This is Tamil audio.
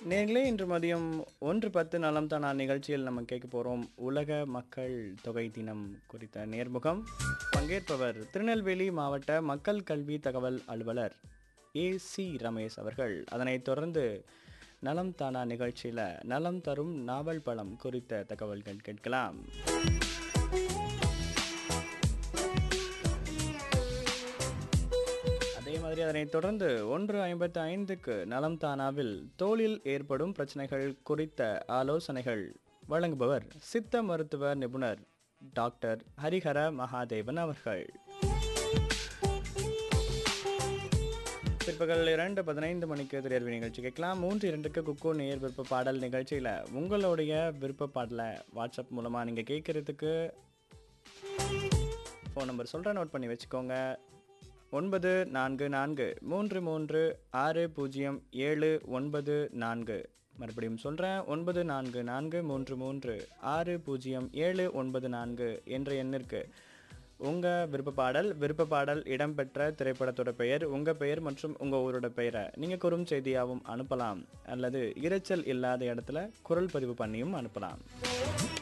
நேர்களே இன்று மதியம் ஒன்று பத்து நலம் தானா நிகழ்ச்சியில் நம்ம கேட்க போகிறோம் உலக மக்கள் தொகை தினம் குறித்த நேர்முகம் பங்கேற்பவர் திருநெல்வேலி மாவட்ட மக்கள் கல்வி தகவல் அலுவலர் ஏ சி ரமேஷ் அவர்கள் அதனைத் தொடர்ந்து நலம் தானா நிகழ்ச்சியில் நலம் தரும் நாவல் பழம் குறித்த தகவல்கள் கேட்கலாம் அதே மாதிரி அதனைத் தொடர்ந்து ஒன்று ஐம்பத்து ஐந்துக்கு நலம் தானாவில் தோலில் ஏற்படும் பிரச்சனைகள் குறித்த ஆலோசனைகள் வழங்குபவர் சித்த மருத்துவ நிபுணர் டாக்டர் ஹரிஹர மகாதேவன் அவர்கள் பிற்பகல் இரண்டு பதினைந்து மணிக்கு திரையர்வு நிகழ்ச்சி கேட்கலாம் மூன்று இரண்டுக்கு குக்கு நேர் விருப்ப பாடல் நிகழ்ச்சியில் உங்களுடைய விருப்ப பாடலை வாட்ஸ்அப் மூலமாக நீங்கள் கேட்குறதுக்கு ஃபோன் நம்பர் சொல்கிறேன் நோட் பண்ணி வச்சுக்கோங்க ஒன்பது நான்கு நான்கு மூன்று மூன்று ஆறு பூஜ்ஜியம் ஏழு ஒன்பது நான்கு மறுபடியும் சொல்கிறேன் ஒன்பது நான்கு நான்கு மூன்று மூன்று ஆறு பூஜ்ஜியம் ஏழு ஒன்பது நான்கு என்ற எண்ணிற்கு உங்கள் விருப்ப பாடல் விருப்ப பாடல் இடம்பெற்ற திரைப்படத்தோட பெயர் உங்கள் பெயர் மற்றும் உங்கள் ஊரோட பெயரை நீங்கள் குறும் செய்தியாகவும் அனுப்பலாம் அல்லது இரைச்சல் இல்லாத இடத்துல குரல் பதிவு பண்ணியும் அனுப்பலாம்